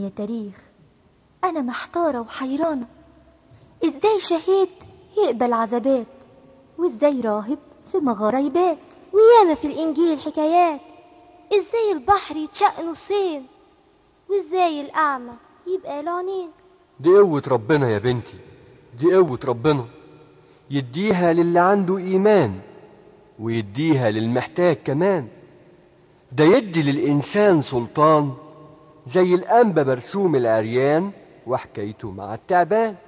يا تاريخ أنا محتارة وحيرانة إزاي شهيد يقبل عذابات وإزاي راهب في مغارة يبات وياما في الإنجيل حكايات إزاي البحر يتشق نصين وإزاي الأعمى يبقى له عينين دي قوة ربنا يا بنتي دي قوة ربنا يديها للي عنده إيمان ويديها للمحتاج كمان ده يدي للإنسان سلطان زي الأنبا برسوم العريان وحكايته مع التعبان